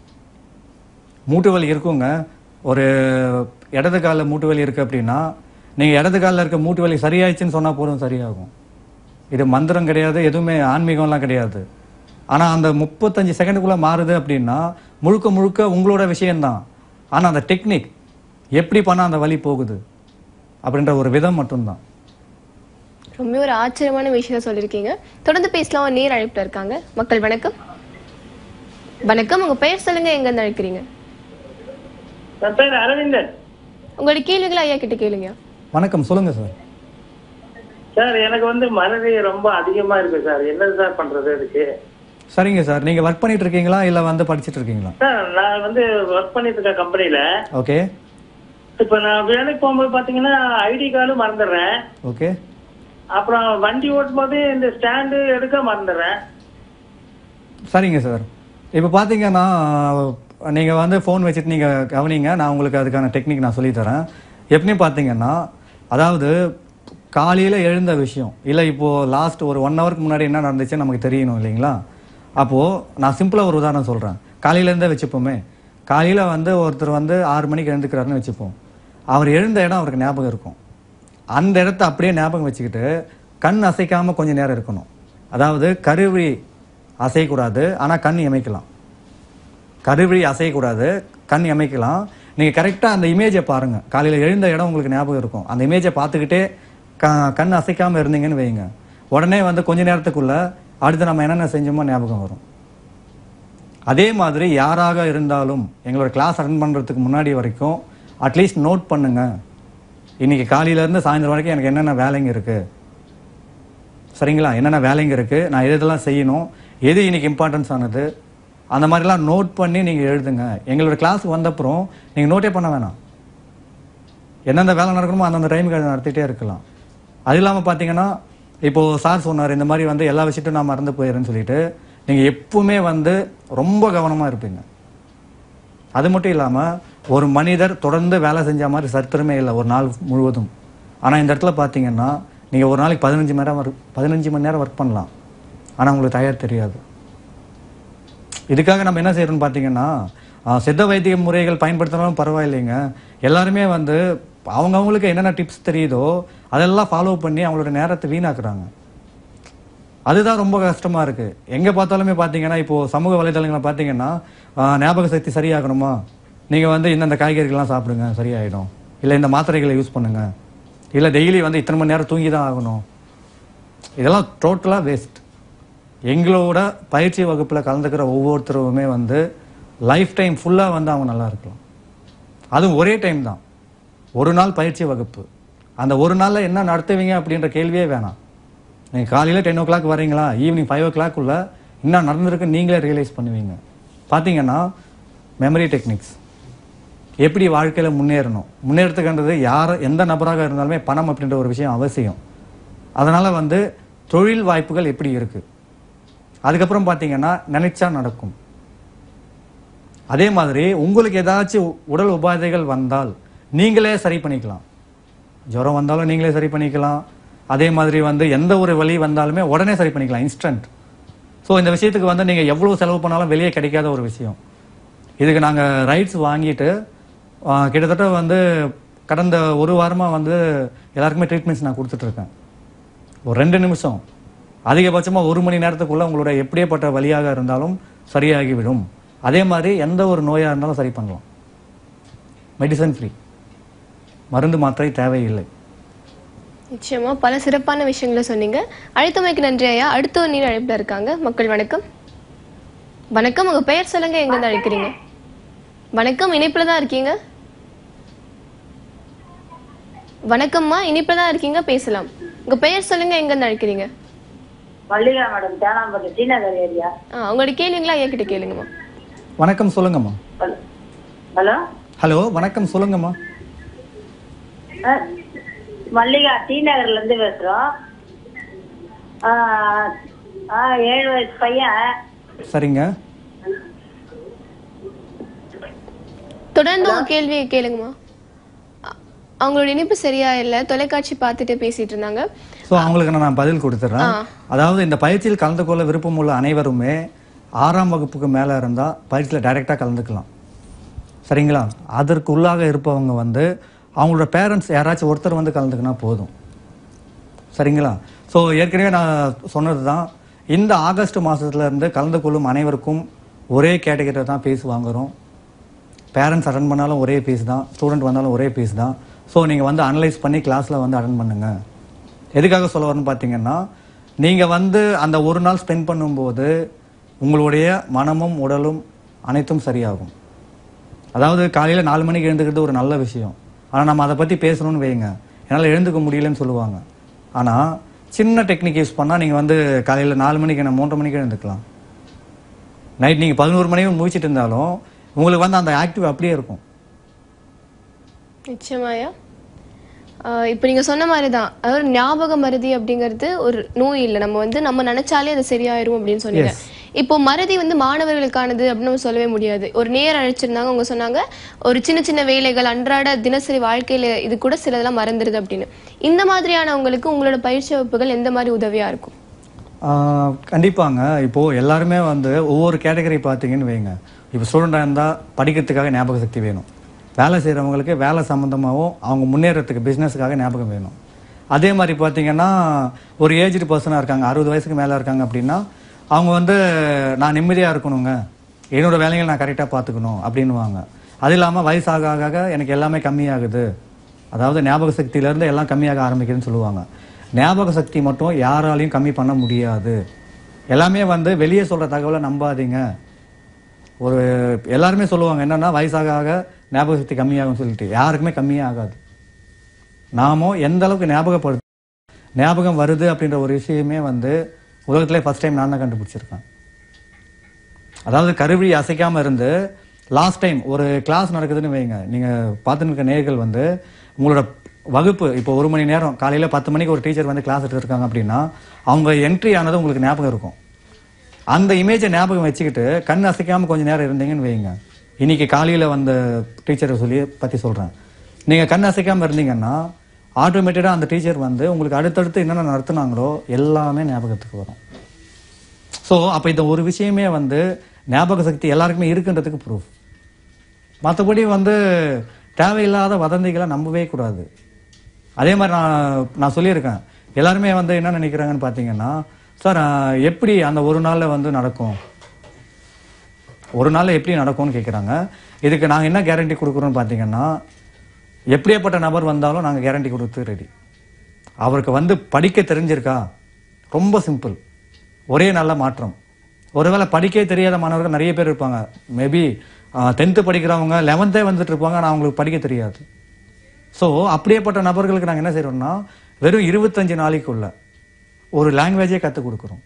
[SPEAKER 2] மூட்டு வலி இருக்குங்க ஒரு இடது காலில் மூட்டு வலி இருக்குது அப்படின்னா நீங்கள் இடது காலில் இருக்க மூட்டு வலி சரியாயிடுச்சுன்னு சொன்னால் போதும் சரியாகும் இது மந்திரம் கிடையாது எதுவுமே ஆன்மீகம்லாம் கிடையாது ஆனால் அந்த முப்பத்தஞ்சு செகண்டுக்குள்ளே மாறுது அப்படின்னா முழுக்க முழுக்க உங்களோட விஷயம்தான் ஆனால் அந்த டெக்னிக் எப்படி பண்ணால் அந்த வலி போகுது அப்படின்ற ஒரு விதம் மட்டும்தான்
[SPEAKER 1] ரொம்ப ஒரு ஆச்சரியமான விஷயம் சொல்லியிருக்கீங்க தொடர்ந்து பேசலாம் நேர் அழைப்புல இருக்காங்க மக்கள் வணக்கம் வணக்கம் உங்க பெயர் சொல்லுங்க எங்க இருந்து அழைக்கிறீங்க
[SPEAKER 3] என் பேர் அரவிந்தன்
[SPEAKER 1] உங்களோட கேள்விகளை ஐயா கிட்ட கேளுங்க
[SPEAKER 2] வணக்கம் சொல்லுங்கள் சார்
[SPEAKER 3] சார் எனக்கு வந்து மறதி ரொம்ப அதிகமா இருக்கு சார் என்னது சார் பண்றது அதுக்கு
[SPEAKER 2] சரிங்க சார் நீங்கள் ஒர்க் பண்ணிட்டு இருக்கீங்களா இல்லை வந்து படிச்சிட்டு இருக்கீங்களா
[SPEAKER 3] சார் நான் வந்து ஒர்க் பண்ணிட்டு இருக்கேன் கம்பெனில
[SPEAKER 2] ஓகே
[SPEAKER 3] இப்ப நான் வேலைக்கு போகும்போது பாத்தீங்கன்னா ஐடி கார்டு மறந்துடுறேன்
[SPEAKER 2] ஓகே
[SPEAKER 3] அப்புறம் வண்டி ஓட்டும் போது இந்த ஸ்டாண்டு எடுக்க மறந்துடுறேன்
[SPEAKER 2] சரிங்க சார் இப்போ பார்த்தீங்கன்னா நீங்கள் வந்து ஃபோன் வச்சுட்டு நீங்கள் கவனிங்க நான் உங்களுக்கு அதுக்கான டெக்னிக் நான் சொல்லித் தரேன் எப்படின்னு பார்த்தீங்கன்னா அதாவது காலையில் எழுந்த விஷயம் இல்லை இப்போது லாஸ்ட் ஒரு ஒன் ஹவருக்கு முன்னாடி என்ன நடந்துச்சு நமக்கு தெரியணும் இல்லைங்களா அப்போது நான் சிம்பிளாக ஒரு உதாரணம் சொல்கிறேன் காலையிலேருந்தே வச்சுப்போமே காலையில் வந்து ஒருத்தர் வந்து ஆறு மணிக்கு எழுந்துக்கிறாருன்னு வச்சுப்போம் அவர் எழுந்த இடம் அவருக்கு ஞாபகம் இருக்கும் அந்த இடத்த அப்படியே ஞாபகம் வச்சுக்கிட்டு கண் அசைக்காமல் கொஞ்சம் நேரம் இருக்கணும் அதாவது கருவிழி அசையக்கூடாது ஆனால் கண் இமைக்கலாம் கருவிழி அசையக்கூடாது கண் இமைக்கலாம் நீங்கள் கரெக்டாக அந்த இமேஜை பாருங்கள் காலையில் எழுந்த இடம் உங்களுக்கு ஞாபகம் இருக்கும் அந்த இமேஜை பார்த்துக்கிட்டே க கண் அசைக்காமல் இருந்தீங்கன்னு வைங்க உடனே வந்து கொஞ்ச நேரத்துக்குள்ள அடுத்து நம்ம என்னென்ன செஞ்சோமோ ஞாபகம் வரும் அதே மாதிரி யாராக இருந்தாலும் எங்களோட கிளாஸ் அட்டன் பண்ணுறதுக்கு முன்னாடி வரைக்கும் அட்லீஸ்ட் நோட் பண்ணுங்க இன்னைக்கு காலையிலேருந்து சாயந்தரம் வரைக்கும் எனக்கு என்னென்ன வேலைங்க இருக்குது சரிங்களா என்னென்ன வேலைங்க இருக்குது நான் எது இதெல்லாம் செய்யணும் எது இன்னைக்கு இம்பார்ட்டன்ஸ் ஆனது அந்த மாதிரிலாம் நோட் பண்ணி நீங்கள் எழுதுங்க எங்களோட கிளாஸுக்கு வந்தப்புறம் நீங்கள் நோட்டே பண்ண வேணாம் எந்தெந்த வேலை நடக்கணுமோ அந்தந்த டைமுக்கு அதை நடத்திட்டே இருக்கலாம் அது இல்லாமல் பார்த்தீங்கன்னா இப்போது சார் சொன்னார் இந்த மாதிரி வந்து எல்லா விஷயத்தையும் நான் மறந்து போயிடுறேன்னு சொல்லிட்டு நீங்கள் எப்பவுமே வந்து ரொம்ப கவனமாக இருப்பீங்க அது மட்டும் இல்லாமல் ஒரு மனிதர் தொடர்ந்து வேலை செஞ்ச மாதிரி சரித்திரமே இல்லை ஒரு நாள் முழுவதும் ஆனால் இந்த இடத்துல பார்த்தீங்கன்னா நீங்கள் ஒரு நாளைக்கு பதினஞ்சு மணி நேரம் ஒர்க் பதினஞ்சு மணி நேரம் ஒர்க் பண்ணலாம் ஆனால் உங்களுக்கு டயர் தெரியாது இதுக்காக நம்ம என்ன செய்யறோம்னு பார்த்தீங்கன்னா ஆஹ், சித்த வைத்திய முறைகள் பயன்படுத்தினாலும் பரவாயில்லைங்க எல்லாருமே வந்து அவங்கவுங்களுக்கு என்னென்ன டிப்ஸ் தெரியுதோ அதெல்லாம் ஃபாலோ பண்ணி அவங்களோட நேரத்தை வீணாக்குறாங்க அதுதான் ரொம்ப கஷ்டமா இருக்கு எங்க பார்த்தாலுமே பார்த்தீங்கன்னா இப்போ சமூக வலைதளங்களை பார்த்தீங்கன்னா ஆஹ், ஞாபக சக்தி சரியாகணுமா நீங்க வந்து இந்தந்த காய்கறிகள்லாம் சாப்பிடுங்க சரியாயிடும் இல்லை இந்த மாத்திரைகளை யூஸ் பண்ணுங்க இல்லை டெய்லி வந்து இத்தனை மணி நேரம் தூங்கி தான் ஆகணும் இதெல்லாம் டோட்டலாக வேஸ்ட் எங்களோட பயிற்சி வகுப்பில் கலந்துக்கிற ஒவ்வொருத்தருமே வந்து லைஃப் டைம் ஃபுல்லாக வந்து அவங்க நல்லா இருக்கலாம் அதுவும் ஒரே டைம் தான் ஒரு நாள் பயிற்சி வகுப்பு அந்த ஒரு நாளில் என்ன நடத்துவீங்க அப்படின்ற கேள்வியே வேணாம் நீங்கள் காலையில் டென் ஓ கிளாக் வரீங்களா ஈவினிங் ஃபைவ் ஓ கிளாக்குள்ள என்ன நடந்திருக்கு நீங்களே ரியலைஸ் பண்ணுவீங்க பார்த்தீங்கன்னா மெமரி டெக்னிக்ஸ் எப்படி வாழ்க்கையில் முன்னேறணும் முன்னேறதுக்குன்றது யார் எந்த நபராக இருந்தாலுமே பணம் அப்படின்ற ஒரு விஷயம் அவசியம் அதனால் வந்து தொழில் வாய்ப்புகள் எப்படி இருக்குது அதுக்கப்புறம் பார்த்தீங்கன்னா நினைச்சா நடக்கும் அதே மாதிரி உங்களுக்கு ஏதாச்சும் உடல் உபாதைகள் வந்தால் நீங்களே சரி பண்ணிக்கலாம் ஜுரம் வந்தாலும் நீங்களே சரி பண்ணிக்கலாம் அதே மாதிரி வந்து எந்த ஒரு வலி வந்தாலுமே உடனே சரி பண்ணிக்கலாம் இன்ஸ்டன்ட் ஸோ இந்த விஷயத்துக்கு வந்து நீங்கள் எவ்வளோ செலவு பண்ணாலும் வெளியே கிடைக்காத ஒரு விஷயம் இதுக்கு நாங்கள் ரைட்ஸ் வாங்கிட்டு ஆ, கிட்டத்தட்ட வந்து கடந்த ஒரு வாரமாக வந்து எல்லாருக்குமே ட்ரீட்மெண்ட்ஸ் நான் கொடுத்துட்ருக்கேன் ஒரு ரெண்டு நிமிஷம் அதிகபட்சமாக ஒரு மணி நேரத்துக்குள்ள உங்களோட எப்படியேப்பட்ட வழியாக இருந்தாலும் சரியாகிவிடும் அதே மாதிரி எந்த ஒரு நோயாக இருந்தாலும் சரி பண்ணலாம் மெடிசன் ஃப்ரீ மருந்து மாத்திரை தேவையில்லை
[SPEAKER 1] நிச்சயமா பல சிறப்பான விஷயங்களை சொன்னீங்க அழைத்தமைக்கு நன்றி ஐயா அடுத்த ஒரு நீர் அழைப்புல இருக்காங்க மக்கள் வணக்கம் வணக்கம் உங்க பெயர் சொல்லுங்க எங்க இருந்து அழைக்கிறீங்க வணக்கம் இணைப்புல தான் இருக்கீங்க வணக்கம்மா இனிப்புல தான் இருக்கீங்க பேசலாம் உங்க பெயர் சொல்லுங்க எங்க இருந்து அழைக்கிறீங்க
[SPEAKER 4] மல்லிகா மேடம் தேனாம்பட்டு ஸ்ரீநகர் ஏரியா
[SPEAKER 1] ஆ உங்களோட கேள்விங்களா ஐயா கிட்ட கேளுங்கம்மா
[SPEAKER 2] வணக்கம் சொல்லுங்கம்மா
[SPEAKER 4] ஹலோ
[SPEAKER 2] ஹலோ வணக்கம் சொல்லுங்கம்மா
[SPEAKER 4] அஹ், மல்லிகா டி நகர்ல இருந்து பேசுறோம் ஆஹ், ஆஹ், ஏழு வயசு பையன்
[SPEAKER 2] சரிங்க
[SPEAKER 1] தொடர்ந்து உங்க கேள்வியை கேளுங்கம்மா அ- அவங்களோட இனிப்பு சரியா இல்ல தொலைக்காட்சி பார்த்துட்டு பேசிட்டு இருந்தாங்க
[SPEAKER 2] ஸோ அவங்களுக்கு நான் பதில் கொடுத்துட்றேன் அதாவது இந்த பயிற்சியில் கலந்து கொள்ள விருப்பம் உள்ள அனைவருமே ஆறாம் வகுப்புக்கு மேலே இருந்தால் பயிற்சியில் டைரெக்டாக கலந்துக்கலாம் சரிங்களா அதற்கு உள்ளாக இருப்பவங்க வந்து அவங்களோட பேரண்ட்ஸ் யாராச்சும் ஒருத்தர் வந்து கலந்துக்கினா போதும் சரிங்களா ஸோ ஏற்கனவே நான் சொன்னது தான் இந்த ஆகஸ்ட் மாதத்துல இருந்து கலந்து கொள்ளும் அனைவருக்கும் ஒரே கேட்டகரியில் தான் ஃபீஸ் வாங்குறோம் பேரண்ட்ஸ் அட்டன் பண்ணாலும் ஒரே ஃபீஸ் தான் ஸ்டூடெண்ட் வந்தாலும் ஒரே ஃபீஸ் தான் ஸோ நீங்கள் வந்து அனலைஸ் பண்ணி கிளாஸில் வந்து அட்டன் பண்ணுங்க எதுக்காக சொல்ல வரேன்னு பார்த்தீங்கன்னா நீங்கள் வந்து அந்த ஒரு நாள் ஸ்பெண்ட் பண்ணும்போது உங்களுடைய மனமும் உடலும் அனைத்தும் சரியாகும் அதாவது காலையில் நாலு மணிக்கு எழுந்துக்கிறது ஒரு நல்ல விஷயம் ஆனால் நம்ம அதை பற்றி பேசணும்னு வைங்க என்னால் எழுந்துக்க முடியலன்னு சொல்லுவாங்க ஆனால் சின்ன டெக்னிக் யூஸ் பண்ணால் நீங்கள் வந்து காலையில் நாலு மணிக்கு என்ன மூன்றரை மணிக்கு எழுந்துக்கலாம் நைட் நீங்கள் பதினோரு மணிக்கு முடிச்சிட்டு இருந்தாலும் உங்களுக்கு வந்து அந்த ஆக்டிவ் அப்படியே இருக்கும்
[SPEAKER 1] நிச்சயமாயா ஆஹ் இப்போ நீங்க சொன்ன மாதிரி தான் அதாவது ஞாபக மறதி அப்படிங்கிறது ஒரு நோய் இல்லை நம்ம வந்து நம்ம நினைச்சாலே அது சரியாயிரும் அப்படின்னு சொன்னீங்க இப்போ மறதி வந்து மாணவர்களுக்கானது அப்படின்னு நம்ம சொல்லவே முடியாது ஒரு நேர் அழைச்சிருந்தாங்க அவங்க சொன்னாங்க ஒரு சின்ன சின்ன வேலைகள் அன்றாட தினசரி வாழ்க்கையில இது கூட சிலதெல்லாம் மறந்துடுது அப்படின்னு இந்த மாதிரியானவங்களுக்கு உங்களோட பயிற்சி வகுப்புகள் எந்த மாதிரி உதவியா இருக்கும்
[SPEAKER 2] ஆஹ் கண்டிப்பாங்க இப்போது எல்லாருமே வந்து ஒவ்வொரு கேட்டகரி பார்த்தீங்கன்னு வைங்க இப்போ ஸ்டூடெண்டாக இருந்தால் படிக்கிறதுக்காக ஞாபக சக்தி வேணும் வேலை செய்கிறவங்களுக்கு வேலை சம்மந்தமாகவும் அவங்க முன்னேறத்துக்கு பிஸ்னஸுக்காக ஞாபகம் வேணும் அதே மாதிரி பார்த்தீங்கன்னா ஒரு ஏஜ்டு பர்சனாக இருக்காங்க அறுபது வயசுக்கு மேலே இருக்காங்க அப்படின்னா அவங்க வந்து நான் நிம்மதியாக இருக்கணுங்க என்னோட வேலைகளை நான் கரெக்டாக பார்த்துக்கணும் அப்படின்னுவாங்க அது இல்லாமல் வயசாக ஆக ஆக எனக்கு எல்லாமே கம்மியாகுது அதாவது ஞாபக சக்தியிலேருந்து எல்லாம் கம்மியாக ஆரம்பிக்குதுன்னு சொல்லுவாங்க ஞாபக சக்தி மட்டும் யாராலையும் கம்மி பண்ண முடியாது எல்லாமே வந்து வெளியே சொல்கிற தகவலை நம்பாதீங்க ஒரு எல்லாருமே சொல்லுவாங்க என்னன்னா வயசாக ஆக ஞாபக சக்தி கம்மியாகும்னு சொல்லிட்டு யாருக்குமே கம்மியே ஆகாது நாமோ எந்த அளவுக்கு ஞாபகப்படுது ஞாபகம் வருது அப்படின்ற ஒரு விஷயமே வந்து உலகத்திலே ஃபர்ஸ்ட் டைம் நான் தான் கண்டுபிடிச்சிருக்கேன் அதாவது கருவிழி அசைக்காம இருந்து லாஸ்ட் டைம் ஒரு கிளாஸ் நடக்குதுன்னு வைங்க நீங்க பார்த்துன்னு இருக்க நேர்கள் வந்து உங்களோட வகுப்பு இப்போ ஒரு மணி நேரம் காலையில பத்து மணிக்கு ஒரு டீச்சர் வந்து கிளாஸ் எடுத்துருக்காங்க அப்படின்னா அவங்க என்ட்ரி ஆனது உங்களுக்கு ஞாபகம் இருக்கும் அந்த இமேஜை ஞாபகம் வச்சுக்கிட்டு கண் அசைக்காம கொஞ்ச நேரம் இருந்தீங்கன்னு வைங்க இன்னைக்கு காலையில வந்த டீச்சரை சொல்லி பத்தி சொல்றேன் நீங்க கண் அசைக்காம இருந்தீங்கன்னா ஆட்டோமேட்டடா அந்த டீச்சர் வந்து உங்களுக்கு அடுத்தடுத்து என்னென்ன நடத்துனாங்களோ எல்லாமே ஞாபகத்துக்கு வரும் ஸோ அப்போ இந்த ஒரு விஷயமே வந்து ஞாபக சக்தி எல்லாருக்குமே இருக்குன்றதுக்கு ப்ரூஃப் மற்றபடி வந்து தேவையில்லாத வதந்திகளை நம்பவே கூடாது அதே மாதிரி நான் நான் சொல்லியிருக்கேன் எல்லாருமே வந்து என்ன நினைக்கிறாங்கன்னு பார்த்தீங்கன்னா சார் ஆஹ், எப்படி அந்த ஒரு நாளில் வந்து நடக்கும் ஒரு நாளில் எப்படி நடக்கும்னு கேட்குறாங்க இதுக்கு நாங்கள் என்ன கேரண்டி கொடுக்குறோம்னு பார்த்தீங்கன்னா எப்படியாப்பட்ட நபர் வந்தாலும் நாங்கள் கேரண்டி கொடுத்து ரெடி அவருக்கு வந்து படிக்க தெரிஞ்சிருக்கா ரொம்ப சிம்பிள் ஒரே நல்ல மாற்றம் ஒருவேளை படிக்கவே தெரியாத மாணவர்கள் நிறைய பேர் இருப்பாங்க மேபி டென்த்து படிக்கிறவங்க லெவன்த்தே வந்துட்டு இருப்பாங்க ஆனால் அவங்களுக்கு படிக்க தெரியாது ஸோ அப்படியேப்பட்ட நபர்களுக்கு நாங்கள் என்ன செய்றோம்னா வெறும் இருபத்தஞ்சு நாளைக்குள்ள ஒரு லாங்குவேஜே கற்றுக் கொடுக்குறோம்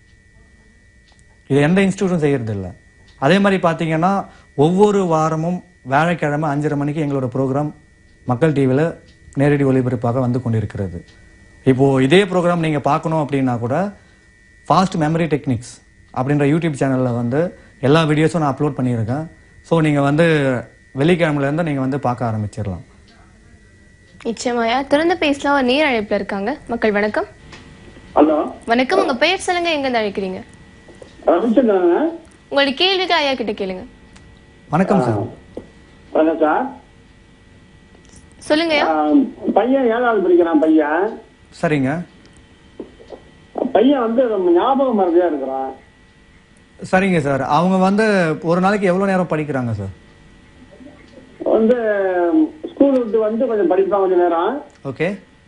[SPEAKER 2] இது எந்த இன்ஸ்டியூட்டும் செய்யறது இல்ல அதே மாதிரி பார்த்தீங்கன்னா ஒவ்வொரு வாரமும் வியாழக்கிழமை அஞ்சரை மணிக்கு எங்களோட ப்ரோக்ராம் மக்கள் டிவியில் நேரடி ஒளிபரப்பாக வந்து கொண்டிருக்கிறது இப்போ இதே ப்ரோக்ராம் நீங்கள் பார்க்கணும் அப்படின்னா கூட ஃபாஸ்ட் மெமரி டெக்னிக்ஸ் அப்படின்ற யூடியூப் சேனலில் வந்து எல்லா வீடியோஸும் நான் அப்லோட் பண்ணியிருக்கேன் ஸோ நீங்கள் வந்து வெள்ளிக்கிழமையிலேருந்து நீங்கள் வந்து பார்க்க ஆரம்பிச்சிடலாம்
[SPEAKER 1] நிச்சயமாயா திறந்து பேசலாம் ஒரு நேர் அழைப்புல இருக்காங்க மக்கள் வணக்கம்
[SPEAKER 5] ஹலோ
[SPEAKER 1] வணக்கம் உங்க பெயர் சொல்லுங்க எங்க இருந்து அழைக்கிறீங்க
[SPEAKER 5] ரவிச்சந்திரன்
[SPEAKER 1] உங்களுடைய கேள்விகள் ஐயா கிட்ட கேளுங்க
[SPEAKER 2] வணக்கம் சார்
[SPEAKER 5] வணக்கம் சார்
[SPEAKER 1] சொல்லுங்கய்யா
[SPEAKER 5] ஆம், பையன் ஏழாவது படிக்கிறான் பையன்
[SPEAKER 2] சரிங்க
[SPEAKER 5] பையன் வந்து ரொம்ப ஞாபக மறதியா இருக்கிறான்
[SPEAKER 2] சரிங்க சார் அவங்க வந்து ஒரு நாளைக்கு எவ்வளோ நேரம் படிக்கிறாங்க சார்
[SPEAKER 5] வந்து ஸ்கூல் விட்டு வந்து கொஞ்சம் படிப்பான் கொஞ்ச நேரம்
[SPEAKER 2] ஓகே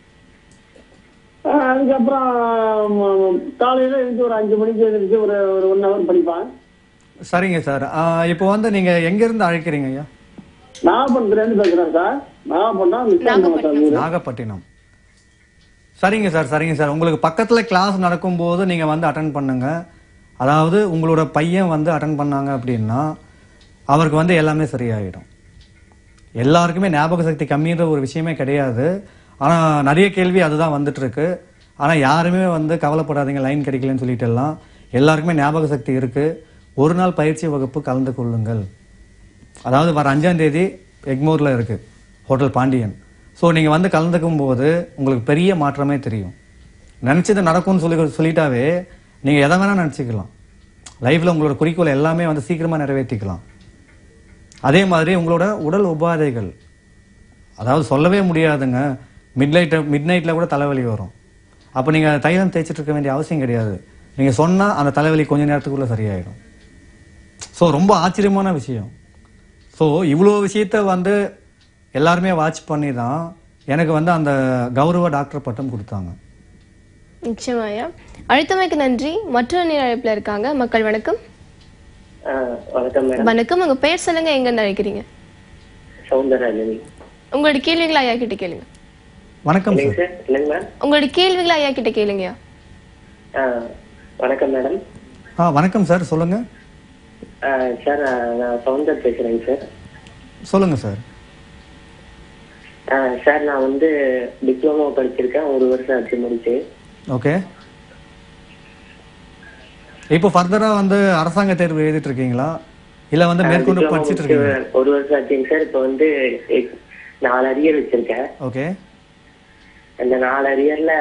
[SPEAKER 5] ஆ, அதுக்கப்புறம் ம், காலையில எழுந்து ஒரு அஞ்சு மணிக்கு எழுந்திரிச்சு ஒரு ஒரு ஒன் ஹவர் படிப்பான்
[SPEAKER 2] சரிங்க சார் ஆஹ் இப்போ வந்து நீங்கள் எங்கேருந்து அழைக்கிறீங்க ஐயா
[SPEAKER 5] நாகப்பட்டினத்துல இருந்து பேசுறேன் சார் நாகப்பட்டினம் நிச்சயம் சார் ஊரு.
[SPEAKER 2] நாகப்பட்டினம் சரிங்க சார் சரிங்க சார் உங்களுக்கு பக்கத்தில் கிளாஸ் நடக்கும்போது நீங்கள் வந்து அட்டன் பண்ணுங்க அதாவது உங்களோட பையன் வந்து அட்டன் பண்ணாங்க அப்படின்னா அவருக்கு வந்து எல்லாமே சரியாயிடும் எல்லாருக்குமே ஞாபக சக்தி கம்மின்ற ஒரு விஷயமே கிடையாது ஆனால் நிறைய கேள்வி அதுதான் வந்துட்டு இருக்கு ஆனால் யாருமே வந்து கவலைப்படாதீங்க லைன் கிடைக்கலன்னு சொல்லிட்டு எல்லாம் எல்லாருக்குமே ஞாபக சக்தி இருக்கு ஒரு நாள் பயிற்சி வகுப்பு கலந்து கொள்ளுங்கள் அதாவது வர அஞ்சாம் தேதி எக்மோரில் இருக்கு ஹோட்டல் பாண்டியன் ஸோ நீங்கள் வந்து கலந்துக்கும் போது உங்களுக்கு பெரிய மாற்றமே தெரியும் நினச்சது நடக்கும்னு சொல்லி சொல்லிட்டாவே நீங்கள் எதை வேணால் நினச்சிக்கலாம் லைஃப்பில் உங்களோட குறிக்கோள் எல்லாமே வந்து சீக்கிரமாக நிறைவேற்றிக்கலாம் அதே மாதிரி உங்களோட உடல் உபாதைகள் அதாவது சொல்லவே முடியாதுங்க மிட் நைட் மிட் நைட்டில் கூட தலைவலி வரும் அப்போ நீங்கள் தைலம் தேய்ச்சிட்டு இருக்க வேண்டிய அவசியம் கிடையாது நீங்கள் சொன்னால் அந்த தலைவலி கொஞ்ச நேரத்துக்குள்ளே சரியாயிடும் ஸோ ரொம்ப ஆச்சரியமான விஷயம் ஸோ இவ்வளோ விஷயத்த வந்து எல்லாருமே வாட்ச் பண்ணி தான் எனக்கு வந்து அந்த கௌரவ டாக்டர் பட்டம் கொடுத்தாங்க
[SPEAKER 1] நிச்சயமாயா அழைத்தமைக்கு நன்றி மற்றொரு நேர் அழைப்புல இருக்காங்க மக்கள் வணக்கம்
[SPEAKER 3] ஆ, வணக்கம் மேடம்
[SPEAKER 1] வணக்கம் உங்க பெயர் சொல்லுங்க எங்க இருந்து அழைக்கிறீங்க
[SPEAKER 3] சௌந்தரராஜன்
[SPEAKER 1] உங்களுடைய கேள்விகளை ஐயா கிட்ட கேளுங்க
[SPEAKER 2] வணக்கம்
[SPEAKER 3] இல்லைங்க
[SPEAKER 2] சார்
[SPEAKER 3] சார் இல்லைங்க மேம்
[SPEAKER 1] உங்களுடைய கேள்விகளை ஐயா கிட்ட கேளுங்கய்யா
[SPEAKER 3] ஆ, வணக்கம் மேடம்
[SPEAKER 2] ஆ வணக்கம் சார் சொல்லுங்கள்
[SPEAKER 3] ஆ, சார் ஆ, நான் சௌந்தர் பேசுறேங்க சார்
[SPEAKER 2] சொல்லுங்கள் சார்
[SPEAKER 6] சார் நான் வந்து டிப்ளமோ படிச்சிருக்கேன் ஒரு வருஷம் ஆச்சு முடிச்சு
[SPEAKER 2] ஓகே இப்போ ஃபர்தராக வந்து அரசாங்க தேர்வு எழுதிட்டு இருக்கீங்களா இல்லை வந்து மேற்கொண்டு
[SPEAKER 6] Diploma
[SPEAKER 2] படிச்சிட்டு
[SPEAKER 6] முடிச்சு
[SPEAKER 2] இருக்கீங்களா
[SPEAKER 6] ஒரு வருஷம் ஆச்சுங்க சார் இப்போ வந்து எக்- நாலு அரியர் வச்சிருக்கேன்
[SPEAKER 2] ஓகே
[SPEAKER 6] அந்த நாலு அரியர்ல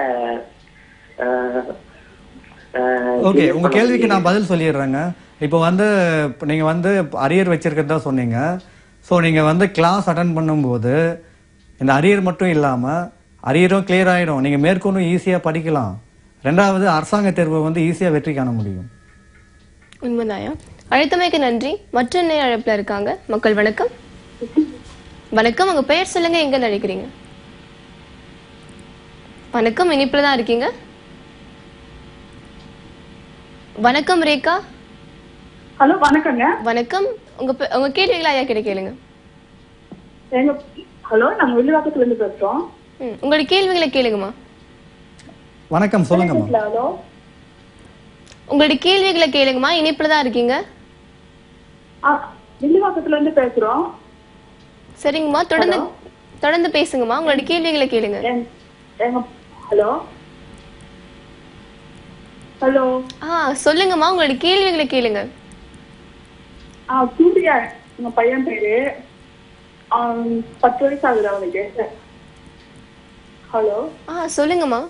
[SPEAKER 2] ஓகே உங்க கேள்விக்கு நான் பதில் சொல்லிடுறேங்க இப்போ வந்து இப்ப நீங்க வந்து அரியர் வச்சிருக்கிறதா சொன்னீங்க ஸோ நீங்க வந்து கிளாஸ் அட்டன் பண்ணும்போது இந்த அரியர் மட்டும் இல்லாம அரியரும் கிளியர் ஆயிடும் நீங்க மேற்கொண்டும் ஈஸியா படிக்கலாம் ரெண்டாவது அரசாங்க தேர்வை வந்து ஈஸியா வெற்றி காண முடியும்
[SPEAKER 1] உண்மைதாயா அழைத்தமைக்கு நன்றி மற்ற நேர அழைப்புல இருக்காங்க மக்கள் வணக்கம் வணக்கம் உங்க பெயர் சொல்லுங்க எங்க நினைக்கிறீங்க வணக்கம் இனிப்புல தான் இருக்கீங்க வணக்கம் ரேகா
[SPEAKER 7] ஹலோ வணக்கங்க
[SPEAKER 1] வணக்கம் உங்க பெ- உங்க கேள்விகளை ஐயா கிட்ட கேளுங்க
[SPEAKER 7] எங்க ஹலோ நாங்க வில்லிவாக்கத்துல இருந்து பேசுறோம்
[SPEAKER 1] ம், உங்களோட கேள்விகளை கேளுங்கம்மா
[SPEAKER 2] வணக்கம் சொல்லுங்கம்மா
[SPEAKER 7] ஹலோ
[SPEAKER 1] உங்களோட கேள்விகளை கேளுங்கம்மா இனிப்புல தான் இருக்கீங்க
[SPEAKER 7] வில்லிவாக்கத்துல இருந்து பேசுறோம்
[SPEAKER 1] சரிங்கம்மா தொடர்ந்து தொடர்ந்து பேசுங்கம்மா உங்களோட கேள்விகளை கேளுங்க
[SPEAKER 7] எங்க- எங்க ஹலோ ஹலோ
[SPEAKER 1] ஆ சொல்லுங்கம்மா உங்களோட கேள்விகளை கேளுங்க
[SPEAKER 7] ஆ சூர்யா எங்க பையன் பேரு ஆம், பத்து வயசு ஆகுது அவனுக்கு ஹலோ
[SPEAKER 1] ஆ சொல்லுங்கம்மா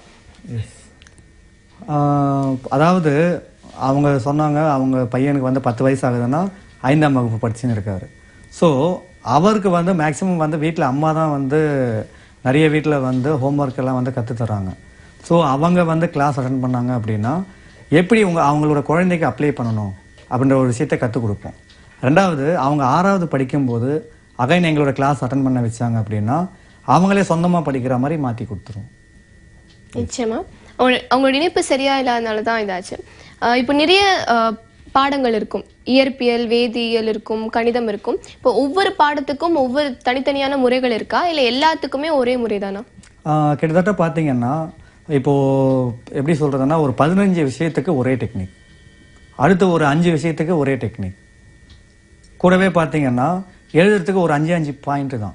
[SPEAKER 2] ஆஹ், அதாவது அவங்க சொன்னாங்க அவங்க பையனுக்கு வந்து பத்து வயசு ஆகுதுன்னா ஐந்தாம் வகுப்பு படிச்சுன்னு இருக்காரு ஸோ அவருக்கு வந்து மேக்ஸிமம் வந்து வீட்டில் அம்மா தான் வந்து நிறைய வீட்டில் வந்து ஹோம்ஒர்க் எல்லாம் வந்து கற்றுத் தர்றாங்க ஸோ அவங்க வந்து கிளாஸ் அட்டன் பண்ணாங்க அப்படின்னா எப்படி உங்க அவங்களோட குழந்தைக்கு அப்ளை பண்ணணும் அப்படின்ற ஒரு விஷயத்தை கற்றுக் கொடுப்போம் ரெண்டாவது அவங்க ஆறாவது படிக்கும்போது அகைன் எங்களோட கிளாஸ் அட்டன் பண்ண வச்சாங்க அப்படின்னா அவங்களே சொந்தமாக படிக்கிற மாதிரி மாற்றி கொடுத்துருவோம்
[SPEAKER 1] நிச்சயமா அவங்க- அவங்களோட இணைப்பு சரியா இல்லாதனால தான் இதாச்சு ஆஹ் இப்போ நிறைய ஆஹ், பாடங்கள் இருக்கும் இயற்பியல் வேதியியல் இருக்கும் கணிதம் இருக்கும் இப்போ ஒவ்வொரு பாடத்துக்கும் ஒவ்வொரு தனித்தனியான முறைகள் இருக்கா இல்லை எல்லாத்துக்குமே ஒரே முறை தானா
[SPEAKER 2] ஆஹ் கிட்டத்தட்ட பார்த்தீங்கன்னா இப்போ எப்படி சொல்றதுன்னா ஒரு பதினஞ்சு விஷயத்துக்கு ஒரே டெக்னிக் அடுத்து ஒரு அஞ்சு விஷயத்துக்கு ஒரே டெக்னிக் கூடவே பார்த்தீங்கன்னா எழுதுறதுக்கு ஒரு அஞ்சு அஞ்சு பாயிண்ட் தான்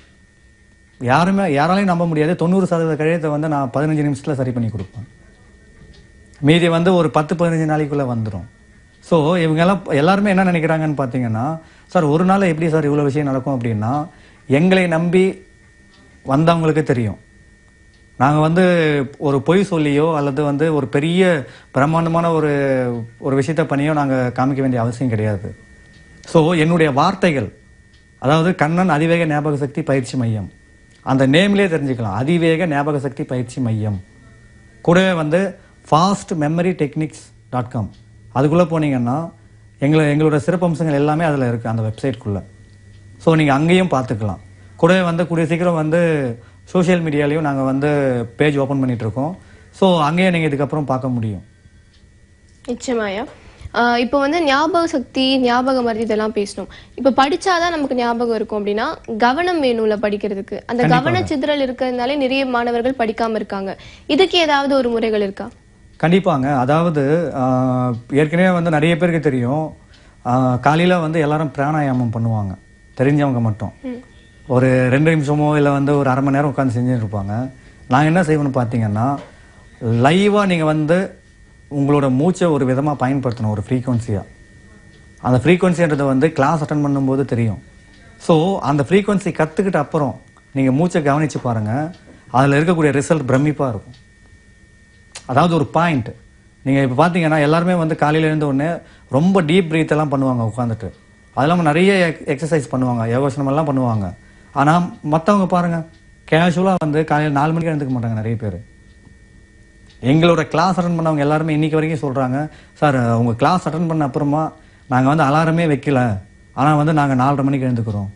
[SPEAKER 2] யாருமே யாராலையும் நம்ப முடியாது தொண்ணூறு சதவீத கழியத்தை வந்து நான் பதினஞ்சு நிமிஷத்தில் சரி பண்ணி கொடுப்பேன் மீதி வந்து ஒரு பத்து பதினஞ்சு நாளைக்குள்ளே வந்துடும் ஸோ இவங்கெல்லாம் எல்லாருமே என்ன நினைக்கிறாங்கன்னு பார்த்தீங்கன்னா சார் ஒரு நாள் எப்படி சார் இவ்வளோ விஷயம் நடக்கும் அப்படின்னா எங்களை நம்பி வந்தவங்களுக்கு தெரியும் நாங்கள் வந்து ஒரு பொய் சொல்லியோ அல்லது வந்து ஒரு பெரிய பிரம்மாண்டமான ஒரு ஒரு விஷயத்த பண்ணியோ நாங்கள் காமிக்க வேண்டிய அவசியம் கிடையாது ஸோ என்னுடைய வார்த்தைகள் அதாவது கண்ணன் அதிவேக ஞாபக சக்தி பயிற்சி மையம் அந்த நேம்லேயே தெரிஞ்சுக்கலாம் அதிவேக ஞாபக சக்தி பயிற்சி மையம் கூடவே வந்து fast memory techniques dot com அதுக்குள்ளே போனீங்கன்னா எங்களை எங்களோட சிறப்பம்சங்கள் எல்லாமே அதில் இருக்குது அந்த வெப்சைட்குள்ளே ஸோ நீங்கள் அங்கேயும் பார்த்துக்கலாம் கூடவே வந்து கூடிய சீக்கிரம் வந்து சோஷியல் மீடியாலையும் நாங்கள் வந்து பேஜ் ஓப்பன் பண்ணிட்டு இருக்கோம் ஸோ அங்கேயும் நீங்கள் இதுக்கப்புறம் பார்க்க முடியும்
[SPEAKER 1] நிச்சயமாயா ஆஹ் இப்போ வந்து ஞாபக சக்தி ஞாபக மருதி இதெல்லாம் பேசணும் இப்போ படிச்சாதான் நமக்கு ஞாபகம் இருக்கும் அப்படின்னா கவனம் வேணும்ல படிக்கிறதுக்கு அந்த கவன சிதறல் இருக்கிறதுனால நிறைய மாணவர்கள் படிக்காம இருக்காங்க இதுக்கு ஏதாவது ஒரு முறைகள் இருக்கா
[SPEAKER 2] கண்டிப்பாங்க அதாவது ஆஹ், ஏற்கனவே வந்து நிறைய பேருக்கு தெரியும் காலையில் வந்து எல்லாரும் பிராணாயாமம் பண்ணுவாங்க தெரிஞ்சவங்க மட்டும் ஒரு ரெண்டு நிமிஷமோ இல்லை வந்து ஒரு அரை மணி நேரம் உட்காந்து செஞ்சுட்டு இருப்பாங்க நான் என்ன செய்வேன்னு பார்த்தீங்கன்னா லைவாக நீங்கள் வந்து உங்களோட மூச்சை ஒரு விதமாக பயன்படுத்தணும் ஒரு ஃப்ரீக்குவன்சியாக அந்த ஃப்ரீக்குவன்சின்றது வந்து கிளாஸ் அட்டன் பண்ணும்போது தெரியும் ஸோ அந்த ஃப்ரீக்குவன்சி கற்றுக்கிட்ட அப்புறம் நீங்கள் மூச்சை கவனித்து பாருங்கள் அதில் இருக்கக்கூடிய ரிசல்ட் பிரமிப்பாக இருக்கும் அதாவது ஒரு பாயிண்ட் நீங்கள் இப்போ பார்த்தீங்கன்னா எல்லாருமே வந்து காலையில் எழுந்த உடனே ரொம்ப டீப் பிரீத் எல்லாம் பண்ணுவாங்க உட்காந்துட்டு அது இல்லாமல் நிறைய எக்ஸசைஸ் பண்ணுவாங்க யோகாசனம் எல்லாம் பண்ணுவாங்க ஆனால் மற்றவங்க பாருங்கள் கேஷுவலாக வந்து காலையில் நாலு மணிக்கு எழுந்துக்க மாட்டாங்க நிறைய பேர் எங்களோட கிளாஸ் அட்டன் பண்ணவங்க எல்லாருமே இன்னைக்கு வரைக்கும் சொல்கிறாங்க சார் உங்கள் கிளாஸ் அட்டன் பண்ண அப்புறமா நாங்கள் வந்து அலாரமே வைக்கல ஆனால் வந்து நாங்கள் நாலரை மணிக்கு எழுந்துக்கிறோம்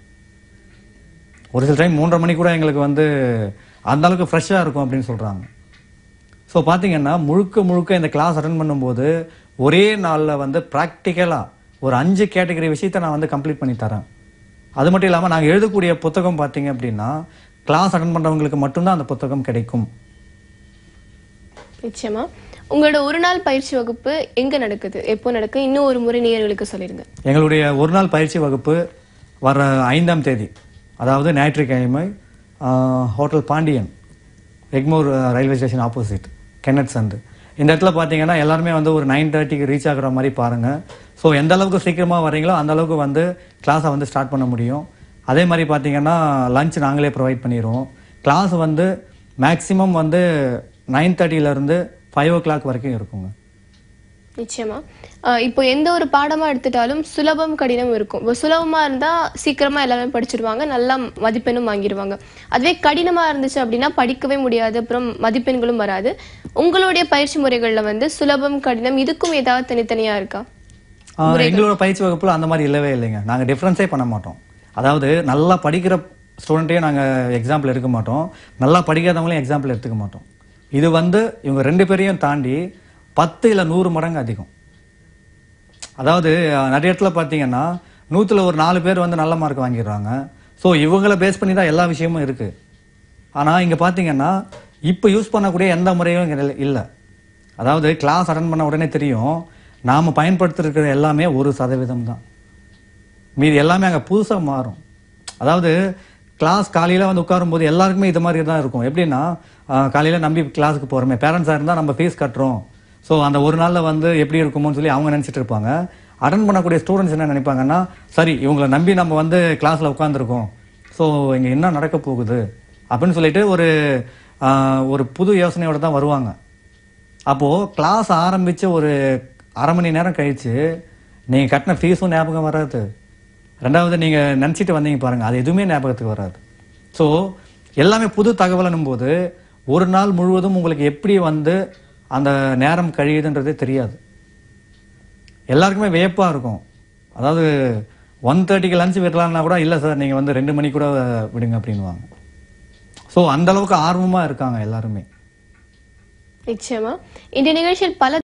[SPEAKER 2] ஒரு சில டைம் மூன்றரை மணிக்கு கூட எங்களுக்கு வந்து அந்த அளவுக்கு ஃப்ரெஷ்ஷாக இருக்கும் அப்படின்னு சொல்கிறாங்க ஸோ பார்த்தீங்கன்னா முழுக்க முழுக்க இந்த கிளாஸ் அட்டன் பண்ணும்போது ஒரே நாளில் வந்து ப்ராக்டிக்கலாக ஒரு அஞ்சு கேட்டகரி விஷயத்தை நான் வந்து கம்ப்ளீட் பண்ணி தரேன் அது மட்டும் இல்லாமல் நாங்கள் எழுதக்கூடிய புத்தகம் பார்த்தீங்க அப்படின்னா கிளாஸ் அட்டன் பண்ணுறவங்களுக்கு மட்டும்தான் அந்த புத்தகம் கிடைக்கும்
[SPEAKER 1] நிச்சயமா உங்களோட ஒரு நாள் பயிற்சி வகுப்பு எங்க நடக்குது எப்போ நடக்குது இன்னும் ஒரு முறை நேயர்களுக்கு சொல்லிருங்க
[SPEAKER 2] எங்களுடைய ஒரு நாள் பயிற்சி வகுப்பு வர ஐந்தாம் தேதி அதாவது ஞாயிற்றுக்கிழமை hotel Pandian Egmore railway station opposite Kennet சந்து இந்த இடத்துல பார்த்தீங்கன்னா எல்லாருமே வந்து ஒரு நைன் தேர்ட்டிக்கு ரீச் ஆகுற மாதிரி பாருங்கள் ஸோ எந்த அளவுக்கு சீக்கிரமாக வரீங்களோ அந்த அளவுக்கு வந்து கிளாஸை வந்து ஸ்டார்ட் பண்ண முடியும் அதே மாதிரி பார்த்தீங்கன்னா லஞ்ச் நாங்களே ப்ரொவைட் பண்ணிடுவோம் கிளாஸ் வந்து மேக்ஸிமம் வந்து நைன் தேர்ட்டியிலேருந்து ஃபைவ் ஓ கிளாக் வரைக்கும் இருக்குங்க
[SPEAKER 1] நிச்சயமா அஹ் இப்போ எந்த ஒரு பாடமா எடுத்துட்டாலும் சுலபம் கடினம் இருக்கும் இப்போ சுலபமா இருந்தா சீக்கிரமா எல்லாமே படிச்சிருவாங்க நல்லா மதிப்பெண்ணும் வாங்கிடுவாங்க அதுவே கடினமா இருந்துச்சு அப்படின்னா படிக்கவே முடியாது அப்புறம் மதிப்பெண்களும் வராது உங்களுடைய பயிற்சி முறைகள்ல வந்து சுலபம் கடினம் இதுக்கும் ஏதாவது தனித்தனியா இருக்கா
[SPEAKER 2] ஆ, எங்களோட பயிற்சி வகுப்புல அந்த மாதிரி இல்லவே இல்லைங்க நாங்க டிஃப்ரென்ஸே பண்ண மாட்டோம் அதாவது நல்லா படிக்கிற ஸ்டூடெண்ட்டையும் நாங்க எக்ஸாம்பிள் எடுக்க மாட்டோம் நல்லா படிக்காதவங்களையும் எக்ஸாம்பிள் எடுத்துக்க மாட்டோம் இது வந்து இவங்க ரெண்டு பேரையும் தாண்டி பத்து இல்ல நூறு மடங்கு அதிகம் அதாவது அஹ், நிறைய இடத்துல பார்த்தீங்கன்னா நூத்துல ஒரு நாலு பேர் வந்து நல்ல மார்க் வாங்கிடுறாங்க ஸோ இவங்கள பேஸ் பண்ணி தான் எல்லா விஷயமும் இருக்கு ஆனா இங்க பார்த்தீங்கன்னா இப்போ யூஸ் பண்ணக்கூடிய எந்த முறையும் இங்க இல்ல- இல்ல அதாவது கிளாஸ் அட்டன் பண்ண உடனே தெரியும் நாம பயன்படுத்திருக்கிற எல்லாமே ஒரு சதவீதம் தான் மீதி எல்லாமே அங்கே புதுசாக மாறும் அதாவது கிளாஸ் காலையில் வந்து உட்காரும்போது எல்லாருக்குமே இது மாதிரி தான் இருக்கும் எப்படின்னா காலையில் நம்பி கிளாஸுக்கு போகிறோமே பேரண்ட்ஸாக இருந்தால் நம்ம ஃபீஸ் கட்டுறோம் ஸோ அந்த ஒரு நாளில் வந்து எப்படி இருக்குமோன்னு சொல்லி அவங்க நினச்சிட்டு இருப்பாங்க அட்டன் பண்ணக்கூடிய ஸ்டூடெண்ட்ஸ் என்ன நினைப்பாங்கன்னா சரி இவங்களை நம்பி நம்ம வந்து கிளாஸில் உட்காந்துருக்கோம் ஸோ இங்கே என்ன நடக்க போகுது அப்படின்னு சொல்லிட்டு ஒரு ஆஹ், ஒரு புது யோசனையோட தான் வருவாங்க அப்போது கிளாஸ் ஆரம்பித்து ஒரு அரை மணி நேரம் கழித்து நீங்கள் கட்டின ஃபீஸும் ஞாபகம் வராது ரெண்டாவது நீங்கள் நினச்சிட்டு வந்தீங்க பாருங்கள் அது எதுவுமே ஞாபகத்துக்கு வராது ஸோ எல்லாமே புது தகவலனும் போது ஒரு நாள் முழுவதும் உங்களுக்கு எப்படி வந்து அந்த நேரம் கழியுதுன்றதே தெரியாது எல்லாருக்குமே வியப்பாக இருக்கும் அதாவது ஒன் தேர்ட்டிக்கு லஞ்ச் விடலாம்னா கூட இல்லை சார் நீங்கள் வந்து ரெண்டு மணி கூட விடுங்க அப்படின்வாங்க ஸோ அந்த அளவுக்கு ஆர்வமாக இருக்காங்க எல்லாருமே
[SPEAKER 1] நிச்சயமா இந்த நிகழ்ச்சியில் பல